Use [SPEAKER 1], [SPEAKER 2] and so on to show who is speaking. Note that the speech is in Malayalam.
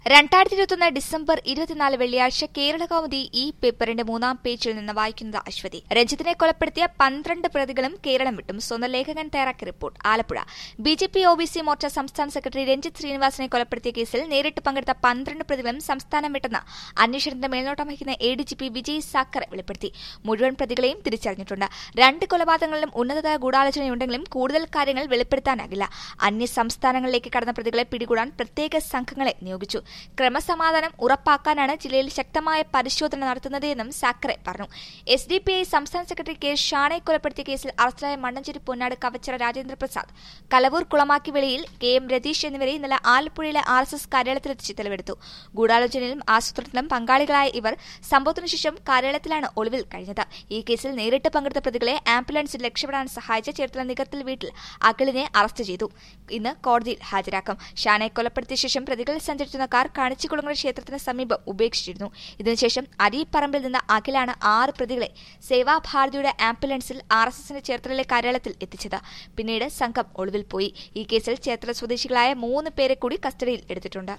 [SPEAKER 1] രണ്ടായിരത്തി ഇരുപത്തൊന്ന് ഡിസംബർ ഇരുപത്തിനാല് വെള്ളിയാഴ്ച കേരള കൗമുദി ഈ പേപ്പറിന്റെ മൂന്നാം പേജിൽ നിന്ന് വായിക്കുന്നത് അശ്വതി രഞ്ജിത്തിനെ കൊലപ്പെടുത്തിയ പന്ത്രണ്ട് പ്രതികളും കേരളം വിട്ടും സ്വന്തം ലേഖകൻ തയ്യാറാക്കിയ report Alappuzha B J P O B C Morcha സംസ്ഥാന സെക്രട്ടറി രഞ്ജിത്ത് ശ്രീനിവാസനെ കൊലപ്പെടുത്തിയ കേസിൽ നേരിട്ട് പങ്കെടുത്ത പന്ത്രണ്ട് പ്രതികളും സംസ്ഥാനം വിട്ടെന്ന് അന്വേഷണത്തിന്റെ മേൽനോട്ടം വഹിക്കുന്ന A D G P Vijay Sakhare വെളിപ്പെടുത്തി മുഴുവൻ പ്രതികളെയും തിരിച്ചറിഞ്ഞിട്ടുണ്ട് രണ്ട് കൊലപാതകങ്ങളിലും ഉന്നതതല ഗൂഢാലോചനയുണ്ടെങ്കിലും കൂടുതൽ കാര്യങ്ങൾ വെളിപ്പെടുത്താനാകില്ല അന്യ സംസ്ഥാനങ്ങളിലേക്ക് കടന്ന പ്രതികളെ പിടികൂടാൻ പ്രത്യേക സംഘങ്ങളെ നിയോഗിച്ചു ക്രമസമാധാനം ഉറപ്പാക്കാനാണ് ജില്ലയിൽ ശക്തമായ പരിശോധന നടത്തുന്നതെന്നും സാക്കറെ പറഞ്ഞു എസ് ഡി പി ഐ സംസ്ഥാന സെക്രട്ടറി കെ ഷാനെ കൊലപ്പെടുത്തിയ കേസിൽ അറസ്റ്റിലായ മണ്ണഞ്ചേരി പൊന്നാട് കവച്ചറ രാജേന്ദ്ര പ്രസാദ് കലവൂർ കുളമാക്കി വെളിയിൽ കെ എം രതീഷ് എന്നിവരെ ഇന്നലെ ആലപ്പുഴയിലെ ആർ എസ് എസ് കാര്യാലയത്തിലെത്തിച്ച് തെളിവെടുത്തു ഗൂഢാലോചനയിലും ആസൂത്രണത്തിലും പങ്കാളികളായ ഇവർ സംഭവത്തിനു ശേഷം കാര്യാലയത്തിലാണ് ഒളിവിൽ കഴിഞ്ഞത് ഈ കേസിൽ നേരിട്ട് പങ്കെടുത്ത പ്രതികളെ ആംബുലൻസിൽ രക്ഷപ്പെടാൻ സഹായിച്ച ചേർത്തല നികത്തിൽ വീട്ടിൽ അഖിലിനെ അറസ്റ്റ് ചെയ്തു ഇന്ന് കോടതിയിൽ ഹാജരാക്കും ഷാനെ കൊലപ്പെടുത്തിയ ശേഷം പ്രതികൾ സഞ്ചരിച്ചിരുന്ന കാർ കാണിച്ചിക്കുളങ്ങര ക്ഷേത്രത്തിന് സമീപം ഉപേക്ഷിച്ചിരുന്നു ഇതിനുശേഷം അരിപ്പറമ്പിൽ നിന്ന് അഖിലാണ് ആറ് പ്രതികളെ സേവാഭാരതിയുടെ ആംബുലൻസിൽ ആർ എസ് എസിന്റെ ചേർത്തലയിലെ കാര്യാലയത്തിൽ എത്തിച്ചത് പിന്നീട് സംഘം ഒളിവിൽ പോയി ഈ കേസിൽ ചേർത്തല സ്വദേശികളായ മൂന്ന് പേരെ കൂടി കസ്റ്റഡിയിൽ എടുത്തിട്ടുണ്ട്